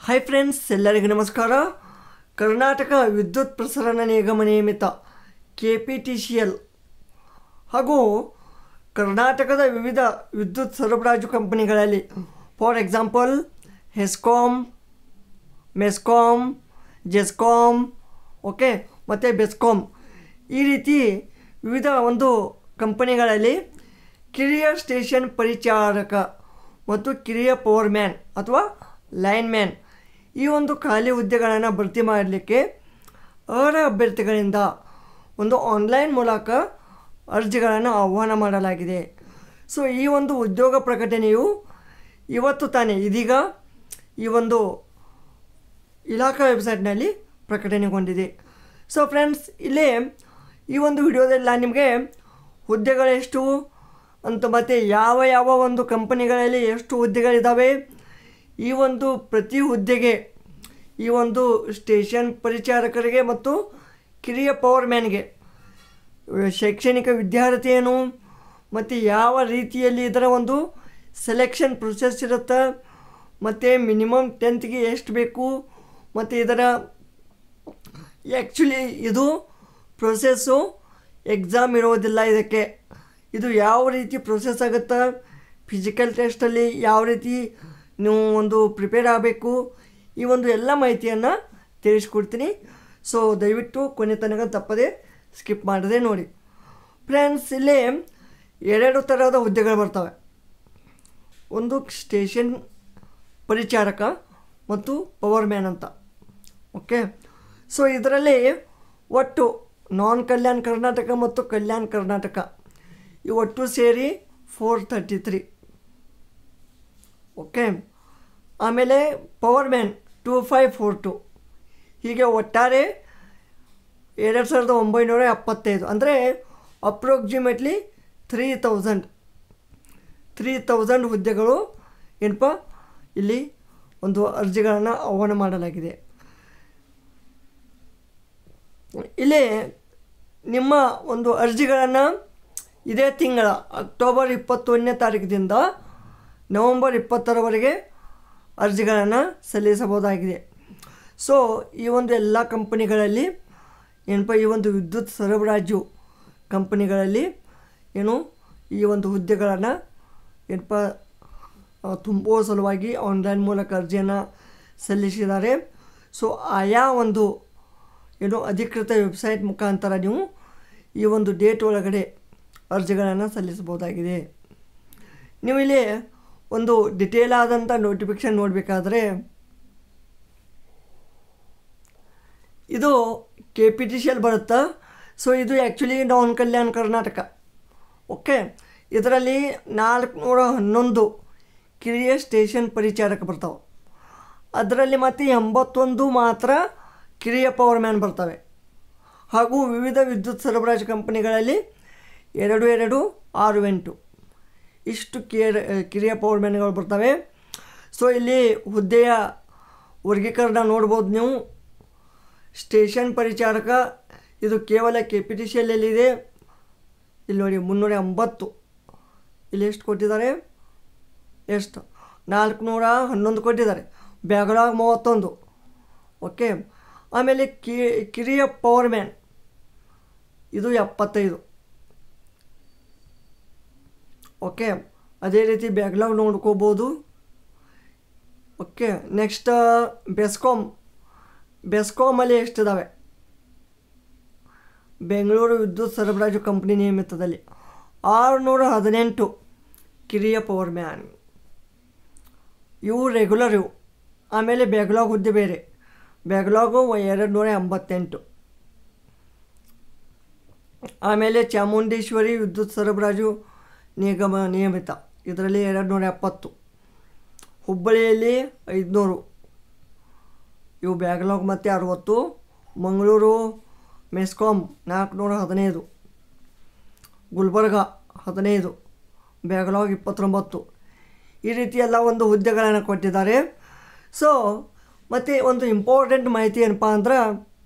hi friends ಎಲ್ಲರಿಗೂ ನಮಸ್ಕಾರ ಕರ್ನಾಟಕ ವಿದ್ಯುತ್ ಪ್ರಸರಣ ನಿಗಮ ನಿಯಮಿತ K P T C L ಹಾಗೂ ಕರ್ನಾಟಕದ ವಿವಿಧ ವಿದ್ಯುತ್ ಸರಬರಾಜು ಕಂಪನಿಗಳಲ್ಲಿ for example HESCOM MESCOM GESCOM okay ಮತ್ತು ಬೆಸ್ಕಾಮ್ ಈ ರೀತಿ ವಿವಿಧ ಒಂದು ಕಂಪನಿಗಳಲ್ಲಿ ಕಿರಿಯ ಸ್ಟೇಷನ್ ಪರಿಚಾರಕ ಮತ್ತು ಕಿರಿಯ ಪವರ್ ಮ್ಯಾನ್ ಅಥವಾ ಲೈನ್ ಮ್ಯಾನ್ ಈ ಒಂದು ಖಾಲಿ ಹುದ್ದೆಗಳನ್ನು ಭರ್ತಿ ಮಾಡಲಿಕ್ಕೆ ಅರ್ಹ ಅಭ್ಯರ್ಥಿಗಳಿಂದ ಒಂದು ಆನ್ಲೈನ್ ಮೂಲಕ ಅರ್ಜಿಗಳನ್ನು ಆಹ್ವಾನ ಮಾಡಲಾಗಿದೆ ಸೊ ಈ ಒಂದು ಉದ್ಯೋಗ ಪ್ರಕಟಣೆಯು ಇವತ್ತು ತಾನೇ ಇದೀಗ ಈ ಒಂದು ಇಲಾಖಾ ವೆಬ್ಸೈಟ್ನಲ್ಲಿ ಪ್ರಕಟಣೆಗೊಂಡಿದೆ ಸೊ ಫ್ರೆಂಡ್ಸ್ ಇಲ್ಲೇ ಈ ಒಂದು ವಿಡಿಯೋದಲ್ಲಿ ನಾನು ನಿಮಗೆ ಹುದ್ದೆಗಳೆಷ್ಟು ಅಂತ ಮತ್ತು ಯಾವ ಯಾವ ಒಂದು ಕಂಪನಿಗಳಲ್ಲಿ ಎಷ್ಟು ಹುದ್ದೆಗಳಿದ್ದಾವೆ ಈ ಒಂದು ಪ್ರತಿ ಹುದ್ದೆಗೆ ಈ ಒಂದು ಸ್ಟೇಷನ್ ಪರಿಚಾರಕರಿಗೆ ಮತ್ತು ಕಿರಿಯ ಪವರ್ ಮ್ಯಾನ್ಗೆ ಶೈಕ್ಷಣಿಕ ವಿದ್ಯಾರ್ಥಿ ಏನು ಮತ್ತು ಯಾವ ರೀತಿಯಲ್ಲಿ ಇದರ ಒಂದು ಸೆಲೆಕ್ಷನ್ ಪ್ರೊಸೆಸ್ ಇರುತ್ತೆ ಮತ್ತು ಮಿನಿಮಮ್ ಟೆಂತ್ಗೆ ಎಷ್ಟು ಬೇಕು ಮತ್ತು ಇದರ ಆ್ಯಕ್ಚುಲಿ ಇದು ಪ್ರೊಸೆಸ್ಸು ಎಕ್ಸಾಮ್ ಇರೋದಿಲ್ಲ ಇದಕ್ಕೆ ಇದು ಯಾವ ರೀತಿ ಪ್ರೊಸೆಸ್ ಆಗುತ್ತೆ ಫಿಸಿಕಲ್ ಟೆಸ್ಟಲ್ಲಿ ಯಾವ ರೀತಿ ನೀವು ಒಂದು ಪ್ರಿಪೇರ್ ಆಗಬೇಕು ಈ ಒಂದು ಎಲ್ಲ ಮಾಹಿತಿಯನ್ನು ತಿಳಿಸ್ಕೊಡ್ತೀನಿ ಸೊ ದಯವಿಟ್ಟು ಕೊನೆ ತನಕ ತಪ್ಪದೆ ಸ್ಕಿಪ್ ಮಾಡದೆ ನೋಡಿ ಫ್ರೆಂಡ್ಸ್ ಇಲ್ಲಿ ಎರಡು ಥರದ ಹುದ್ದೆಗಳು ಬರ್ತವೆ ಒಂದು ಸ್ಟೇಷನ್ ಪರಿಚಾರಕ ಮತ್ತು ಪವರ್ ಮ್ಯಾನ್ ಅಂತ ಓಕೆ ಸೊ ಇದರಲ್ಲಿ ಒಟ್ಟು ನಾನ್ ಕಲ್ಯಾಣ್ ಕರ್ನಾಟಕ ಮತ್ತು ಕಲ್ಯಾಣ್ ಕರ್ನಾಟಕ ಈ ಒಟ್ಟು ಸೇರಿ ಫೋರ್ ತರ್ಟಿ ತ್ರೀ ಓಕೆ ಆಮೇಲೆ power man two five four two ಹೀಗೆ ಒಟ್ಟಾರೆ ಎರಡು ಸಾವಿರದ ಒಂಬೈನೂರ ಎಪ್ಪತ್ತೈದು ಅಂದರೆ approximately three thousand three thousand ಹುದ್ದೆಗಳು ಏನಪ್ಪ ಇಲ್ಲಿ ಒಂದು ಅರ್ಜಿಗಳನ್ನು ಆಹ್ವಾನ ಮಾಡಲಾಗಿದೆ ಇಲ್ಲಿ ನಿಮ್ಮ ಒಂದು ಅರ್ಜಿಗಳನ್ನು ಇದೇ ತಿಂಗಳ ಅಕ್ಟೋಬರ್ ಇಪ್ಪತ್ತೊಂದನೇ ತಾರೀಕಿನಿಂದ ನವಂಬರ್ ಇಪ್ಪತ್ತರವರೆಗೆ ಅರ್ಜಿಗಳನ್ನು ಸಲ್ಲಿಸಬಹುದಾಗಿದೆ ಸೊ ಈ ಒಂದು ಎಲ್ಲ ಕಂಪನಿಗಳಲ್ಲಿ ಏನಪ್ಪ ಈ ಒಂದು ವಿದ್ಯುತ್ ಸರಬರಾಜು ಕಂಪನಿಗಳಲ್ಲಿ ಏನು ಈ ಒಂದು ಹುದ್ದೆಗಳನ್ನು ಏನಪ್ಪ ತುಂಬುವ ಸಲುವಾಗಿ ಆನ್ಲೈನ್ ಮೂಲಕ ಅರ್ಜಿಯನ್ನು ಸಲ್ಲಿಸಿದ್ದಾರೆ ಸೊ ಆಯಾ ಒಂದು ಏನು ಅಧಿಕೃತ ವೆಬ್ಸೈಟ್ ಮುಖಾಂತರ ನೀವು ಈ ಒಂದು ಡೇಟ್ ಒಳಗಡೆ ಅರ್ಜಿಗಳನ್ನು ಸಲ್ಲಿಸಬಹುದಾಗಿದೆ ನೀವು ಇಲ್ಲಿ ಒಂದು ಡಿಟೇಲ್ ಆದಂಥ ನೋಟಿಫಿಕೇಷನ್ ನೋಡಬೇಕಾದ್ರೆ ಇದು K P T C L ಬರುತ್ತಾ ಸೊ ಇದು actually non Kalyan Karnataka okay ಇದರಲ್ಲಿ ನಾಲ್ಕುನೂರ ಹನ್ನೊಂದು ಕಿರಿಯ ಸ್ಟೇಷನ್ ಪರಿಚಾರಕ ಬರ್ತಾವೆ ಅದರಲ್ಲಿ ಮತ್ತು ಎಂಬತ್ತೊಂದು ಮಾತ್ರ ಕಿರಿಯ ಪವರ್ ಮ್ಯಾನ್ ಬರ್ತವೆ ಹಾಗೂ ವಿವಿಧ ವಿದ್ಯುತ್ ಸರಬರಾಜು ಕಂಪನಿಗಳಲ್ಲಿ ಎರಡು ಎರಡು ಆರು ಎಂಟು ಇಷ್ಟು ಕಿಯರ್ ಕಿರಿಯ ಪವರ್ ಮ್ಯಾನ್ಗಳು ಬರ್ತವೆ ಸೊ ಇಲ್ಲಿ ಹುದ್ದೆಯ ವರ್ಗೀಕರಣ ನೋಡ್ಬೋದು ನೀವು ಸ್ಟೇಷನ್ ಪರಿಚಾರಕ ಇದು ಕೇವಲ ಕೆ ಪಿ ಟಿ ಸಿ ಎಲ್ಲಿದೆ ಇಲ್ಲಿ ನೋಡಿ ಮುನ್ನೂರ ಎಂಬತ್ತು ಇಲ್ಲಿ ಎಷ್ಟು ಕೊಟ್ಟಿದ್ದಾರೆ ಎಷ್ಟು ನಾಲ್ಕುನೂರ ಹನ್ನೊಂದು ಕೊಟ್ಟಿದ್ದಾರೆ ಬ್ಯಾಗ್ಲಾಗ್ ಮೂವತ್ತೊಂದು ಓಕೆ ಆಮೇಲೆ ಕಿ ಕಿರಿಯ ಪವರ್ ಮ್ಯಾನ್ ಇದು ಎಪ್ಪತ್ತೈದು ಓಕೆ ಅದೇ ರೀತಿ ಬ್ಯಾಗ್ಲಾಗ್ ನೋಡ್ಕೋಬೋದು ಓಕೆ ನೆಕ್ಸ್ಟ್ ಬೆಸ್ಕಾಮ್ ಬೆಸ್ಕಾಮಲ್ಲಿ ಎಷ್ಟಿದ್ದಾವೆ ಬೆಂಗಳೂರು ವಿದ್ಯುತ್ ಸರಬರಾಜು ಕಂಪ್ನಿ ನಿಯಮಿತದಲ್ಲಿ ಆರುನೂರ ಹದಿನೆಂಟು ಕಿರಿಯ ಪವರ್ ಮ್ಯಾನ್ ಇವು ರೆಗ್ಯುಲರ್ ಇವು ಆಮೇಲೆ ಬ್ಯಾಗ್ಲಾಗ್ ಹುದ್ದೆ ಬೇರೆ ಬ್ಯಾಗ್ಲಾಗು ಎರಡು ನೂರ ಎಂಬತ್ತೆಂಟು ಆಮೇಲೆ ಚಾಮುಂಡೇಶ್ವರಿ ವಿದ್ಯುತ್ ಸರಬರಾಜು ನಿಗಮ ನಿಯಮಿತ ಇದರಲ್ಲಿ ಎರಡು ನೂರ ಎಪ್ಪತ್ತು ಹುಬ್ಬಳ್ಳಿಯಲ್ಲಿ ಐದುನೂರು ಇವು ಬ್ಯಾಗ್ಲಾಗ್ ಮತ್ತು ಅರುವತ್ತು ಮಂಗಳೂರು ಮೆಸ್ಕಾಮ್ ನಾಲ್ಕುನೂರ ಹದಿನೈದು ಗುಲ್ಬರ್ಗ ಹದಿನೈದು ಬ್ಯಾಗ್ಲಾಗ್ ಇಪ್ಪತ್ತೊಂಬತ್ತು ಈ ರೀತಿ ಎಲ್ಲ ಒಂದು ಹುದ್ದೆಗಳನ್ನು ಕೊಟ್ಟಿದ್ದಾರೆ ಸೊ ಮತ್ತು ಒಂದು ಇಂಪಾರ್ಟೆಂಟ್ ಮಾಹಿತಿ ಏನಪ್ಪ ಅಂದ್ರೆ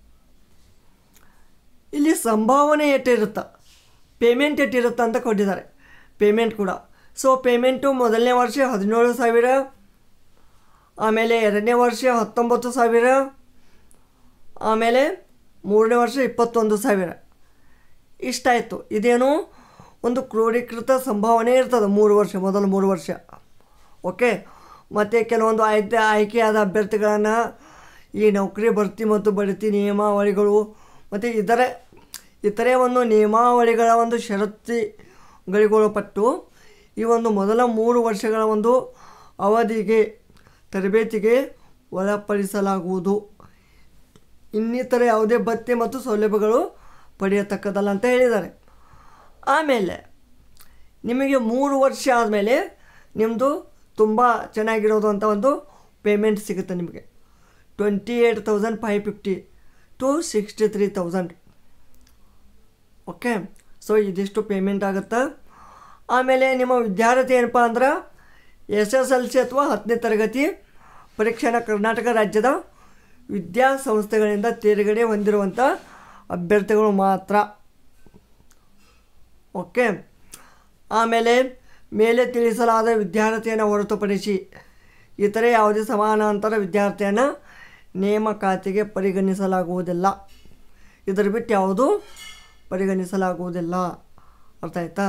ಇಲ್ಲಿ ಸಂಭಾವನೆ ಎಷ್ಟಿರುತ್ತೆ ಪೇಮೆಂಟ್ ಎಷ್ಟಿರುತ್ತೆ ಅಂತ ಕೊಟ್ಟಿದ್ದಾರೆ ಪೇಮೆಂಟ್ ಕೂಡ ಸೊ ಪೇಮೆಂಟು ಮೊದಲನೇ ವರ್ಷ ಹದಿನೇಳು ಸಾವಿರ ಆಮೇಲೆ ಎರಡನೇ ವರ್ಷ ಹತ್ತೊಂಬತ್ತು ಸಾವಿರ ಆಮೇಲೆ ಮೂರನೇ ವರ್ಷ ಇಪ್ಪತ್ತೊಂದು ಸಾವಿರ ಇಷ್ಟಾಯಿತು ಇದೇನು ಒಂದು ಕ್ರೋಢೀಕೃತ ಸಂಭಾವನೆ ಇರ್ತದೆ ಮೂರು ವರ್ಷ ಮೊದಲು ಮೂರು ವರ್ಷ ಓಕೆ ಮತ್ತು ಕೆಲವೊಂದು ಆಯ್ಕೆ ಆಯ್ಕೆಯಾದ ಅಭ್ಯರ್ಥಿಗಳನ್ನು ಈ ನೌಕರಿ ಭರ್ತಿ ಮತ್ತು ಬಡ್ತಿ ನಿಯಮಾವಳಿಗಳು ಮತ್ತು ಇತರೆ ಇತರೆ ಒಂದು ನಿಯಮಾವಳಿಗಳ ಒಂದು ಷರತ್ತುಗಳಿಗೊಳಪಟ್ಟು ಈ ಒಂದು ಮೊದಲ ಮೂರು ವರ್ಷಗಳ ಒಂದು ಅವಧಿಗೆ ತರಬೇತಿಗೆ ಒಳಪಡಿಸಲಾಗುವುದು ಇನ್ನಿತರ ಯಾವುದೇ ಭತ್ಯೆ ಮತ್ತು ಸೌಲಭ್ಯಗಳು ಪಡೆಯತಕ್ಕದಲ್ಲ ಅಂತ ಹೇಳಿದ್ದಾರೆ ಆಮೇಲೆ ನಿಮಗೆ ಮೂರು ವರ್ಷ ಆದಮೇಲೆ ನಿಮ್ಮದು ತುಂಬ ಚೆನ್ನಾಗಿರೋದು ಅಂತ ಒಂದು ಪೇಮೆಂಟ್ ಸಿಗುತ್ತೆ ನಿಮಗೆ twenty eight thousand five fifty two sixty three thousand okay so ಇದಿಷ್ಟು ಪೇಮೆಂಟ್ ಆಗುತ್ತೆ ಆಮೇಲೆ ನಿಮ್ಮ ವಿದ್ಯಾರ್ಥಿ ಏನಪ್ಪ ಅಂದ್ರೆ ಎಸ್ ಎಸ್ ಎಲ್ ಸಿ ಅಥವಾ ಹತ್ತನೇ ತರಗತಿ ಪರೀಕ್ಷೆನ ಕರ್ನಾಟಕ ರಾಜ್ಯದ ವಿದ್ಯಾಸಂಸ್ಥೆಗಳಿಂದ ತೇರ್ಗಡೆ ಹೊಂದಿರುವಂಥ ಅಭ್ಯರ್ಥಿಗಳು ಮಾತ್ರ ಓಕೆ ಆಮೇಲೆ ಮೇಲೆ ತಿಳಿಸಲಾದ ವಿದ್ಯಾರ್ಥಿಯನ್ನು ಹೊರತುಪಡಿಸಿ ಇತರೆ ಯಾವುದೇ ಸಮಾನಾಂತರ ವಿದ್ಯಾರ್ಥಿಯನ್ನು ನೇಮಕಾತಿಗೆ ಪರಿಗಣಿಸಲಾಗುವುದಿಲ್ಲ ಇದರ ಬಿಟ್ಟು ಯಾವುದು ಪರಿಗಣಿಸಲಾಗುವುದಿಲ್ಲ ಅರ್ಥ ಆಯ್ತಾ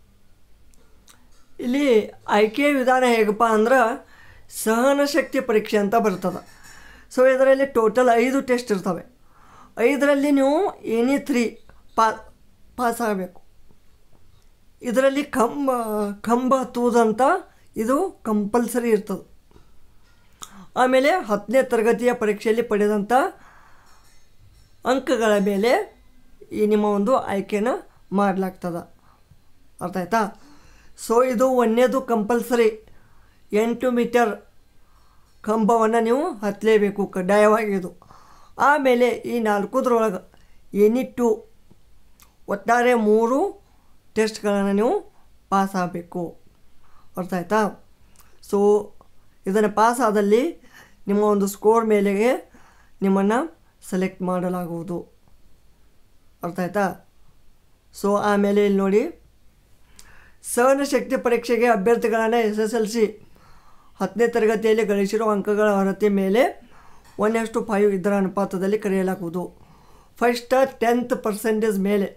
ಇಲ್ಲಿ ಆಯ್ಕೆಯ ವಿಧಾನ ಹೇಗಪ್ಪ ಅಂದ್ರೆ ಸಹನ ಶಕ್ತಿ ಪರೀಕ್ಷೆ ಅಂತ ಬರ್ತದೆ ಸೊ ಇದರಲ್ಲಿ ಟೋಟಲ್ ಐದು ಟೆಸ್ಟ್ ಇರ್ತವೆ ಐದರಲ್ಲಿ ನೀವು ಎನಿ ತ್ರೀ ಪಾ ಪಾಸ್ ಆಗಬೇಕು ಇದರಲ್ಲಿ ಕಂಬ ಕಂಬ ಹತ್ತುವುದಂತ ಇದು ಕಂಪಲ್ಸರಿ ಇರ್ತದೆ ಆಮೇಲೆ ಹತ್ತನೇ ತರಗತಿಯ ಪರೀಕ್ಷೆಯಲ್ಲಿ ಪಡೆದಂಥ ಅಂಕಗಳ ಮೇಲೆ ಈ ನಿಮ್ಮ ಒಂದು ಆಯ್ಕೆನ ಮಾಡಲಾಗ್ತದೆ ಅರ್ಥ ಆಯ್ತಾ ಸೊ ಇದು ಒಂದನೇದು ಕಂಪಲ್ಸರಿ ಎಂಟು ಮೀಟರ್ ಕಂಬವನ್ನು ನೀವು ಹತ್ತಲೇಬೇಕು ಕಡ್ಡಾಯವಾಗಿ ಇದು ಆಮೇಲೆ ಈ ನಾಲ್ಕುದ್ರೊಳಗೆ ಎನಿ ಟು ಒಟ್ಟಾರೆ ಮೂರು ಟೆಸ್ಟ್ಗಳನ್ನು ನೀವು ಪಾಸ್ ಆಗಬೇಕು ಅರ್ಥ ಆಯ್ತಾ ಸೊ ಇದನ್ನು ಪಾಸ್ ಆದಲ್ಲಿ ನಿಮ್ಮ ಒಂದು ಸ್ಕೋರ್ ಮೇಲೆಗೆ ನಿಮ್ಮನ್ನು ಸೆಲೆಕ್ಟ್ ಮಾಡಲಾಗುವುದು ಅರ್ಥ ಆಯ್ತಾ ಸೊ ಆಮೇಲೆ ಇಲ್ಲಿ ನೋಡಿ ಸಹನ ಶಕ್ತಿ ಪರೀಕ್ಷೆಗೆ ಅಭ್ಯರ್ಥಿಗಳನ್ನು ಎಸ್ ಎಸ್ ಎಲ್ ಸಿ ಹತ್ತನೇ ತರಗತಿಯಲ್ಲಿ ಗಳಿಸಿರುವ ಅಂಕಗಳ ಅರ್ಹತೆ ಮೇಲೆ ಒನ್ ಟು ಫೈವ್ ಇದರ ಅನುಪಾತದಲ್ಲಿ ಕರೆಯಲಾಗುವುದು ಫಸ್ಟ್ ಟೆಂತ್ ಪರ್ಸೆಂಟೇಜ್ ಮೇಲೆ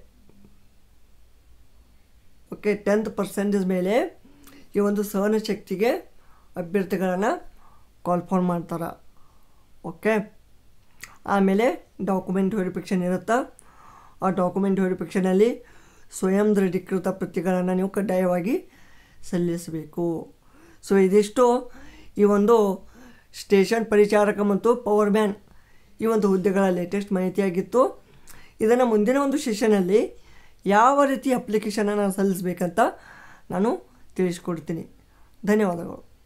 ಓಕೆ ಟೆಂತ್ ಪರ್ಸೆಂಟೇಜ್ ಮೇಲೆ ಈ ಒಂದು ಸಹನ ಶಕ್ತಿಗೆ ಅಭ್ಯರ್ಥಿಗಳನ್ನು ಕಾಲ್ಫಾರ್ಮ್ ಮಾಡ್ತಾರೆ ಓಕೆ ಆಮೇಲೆ ಡಾಕ್ಯುಮೆಂಟ್ ವೆರಿಫಿಕೇಷನ್ ಇರುತ್ತೆ ಆ ಡಾಕ್ಯುಮೆಂಟ್ ವೆರಿಫಿಕೇಷನಲ್ಲಿ ಸ್ವಯಂ ದೃಢೀಕೃತ ಪ್ರತಿಗಳನ್ನು ನೀವು ಕಡ್ಡಾಯವಾಗಿ ಸಲ್ಲಿಸಬೇಕು ಸೊ ಇದಿಷ್ಟು ಈ ಒಂದು ಸ್ಟೇಷನ್ ಪರಿಚಾರಕ ಮತ್ತು ಪವರ್ ಮ್ಯಾನ್ ಈ ಒಂದು ಹುದ್ದೆಗಳ ಲೇಟೆಸ್ಟ್ ಮಾಹಿತಿಯಾಗಿತ್ತು ಇದನ್ನು ಮುಂದಿನ ಒಂದು ಸೆಷನಲ್ಲಿ ಯಾವ ರೀತಿ ಅಪ್ಲಿಕೇಶನನ್ನು ಸಲ್ಲಿಸಬೇಕಂತ ನಾನು ತಿಳಿಸ್ಕೊಡ್ತೀನಿ ಧನ್ಯವಾದಗಳು